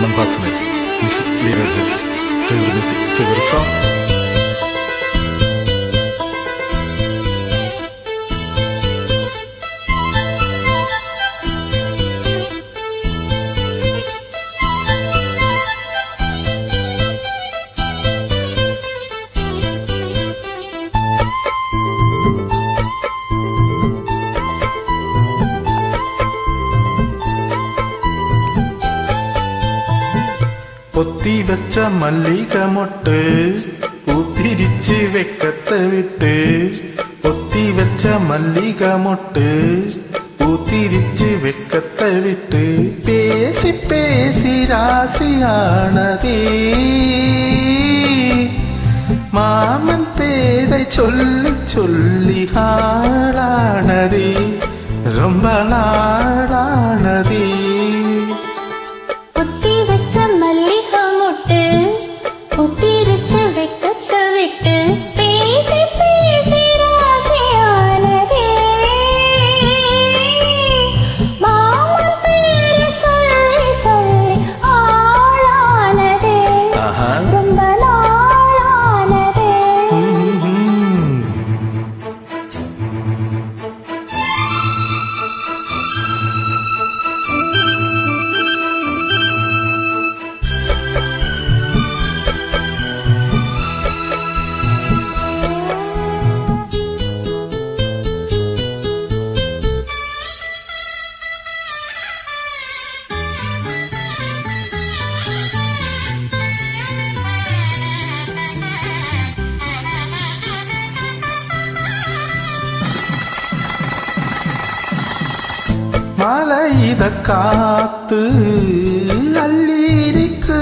மண் Vasanai music Ilaiyaraaja favourite music favourite song Pothi Vecha மல்லிகை மொட்டு பூத்திரிச்சு வெக்கத்தை விட்டு பொத்தி வச்ச மல்லிகை மொட்டு பூத்திரிச்சு வெக்கத்தை விட்டு பேசி பேசி ராசியானதே மாமன் பேரை சொல்லி சொல்லி ஆளானதே ரொம்ப நாளானதே பொத்தி வச்ச மல்லிகை மொட்டு பொத்திருச்சு வெக்கத்தை விட்டு பேசி பேசி ராசியானதே மாமன் பேரு சொல்லி சொல்லி ஆளானதே ஆஹா. ரொம்ப நாளானதே ம்ம். மலை இத காத்து அள்ளிருக்கு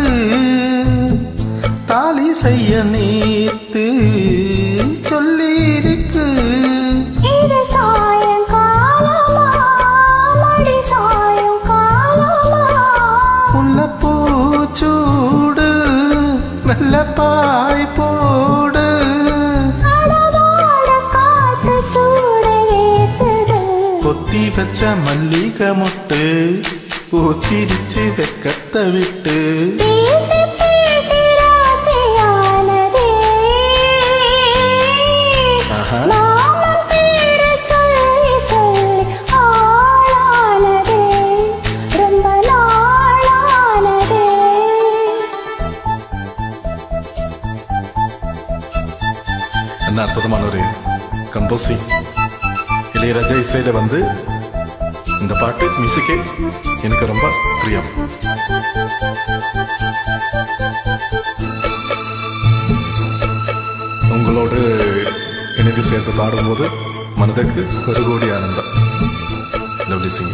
தாலி செய்ய நேத்து சொல்லிருக்கு இது சாயங்காலமா மடி சாயங்காலமா உள்ள பூச்சூடு வெள்ள பாய் போடு அடவாட காத்து சூட ஏத்துது கொத்தி வச்ச மல்லிகை மொட்டு ஊத்திரிச்சு வெக்கத்தை விட்டு பேசி பேசி ராசியானதே ஆஹா. மாமன் பேரு சொல்லி சொல்லி ஆளானதே ரொம்ப நாளானதே என்ன அற்புதமான ஒரு கம்போசிங் இளையராஜா இசையில வந்து இந்த பாட்டு மியூசிக்கே எனக்கு ரொம்ப பிரியம் உங்களோடு இணைந்து சேர்ந்து பாடும்போது மனதுக்கு ஒரு கோடி ஆனந்தம் லவ்லி சிங்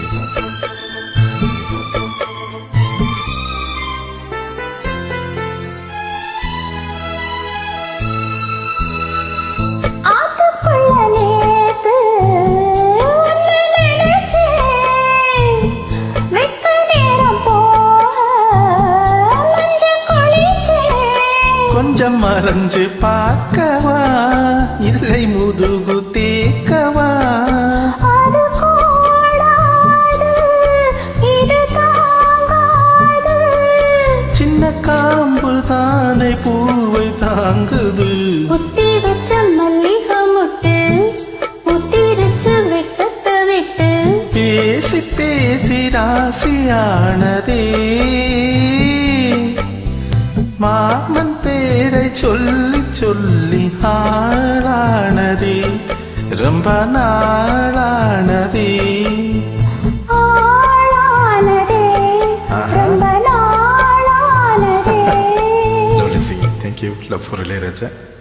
ஆத்துக்குள்ள நேத்து உன்னை நினைச்சேன். வெக்க நேரம் போக மஞ்சள் குளிச்சேன். கொஞ்சம் மறைஞ்சு பார்க்கவா இல்லை முதுகு தேக்கவா அது கூடாது, இது தாங்காது. சின்ன காம்பு தானே பூவை தாங்குது புத்தி வச்ச மல்லிகை மொட்டு, புத்திருச்சு வெக்கத்தை விட்டு பேசி பேசி ராசியானதே மாமன் பேரை சொல்லி சொல்லி ஆளானதே ரொம்ப நாளானதே ஆளானதே ஆஹா. ரொம்ப நாளானதே lovely sing thank you love for Ilaiyaraaja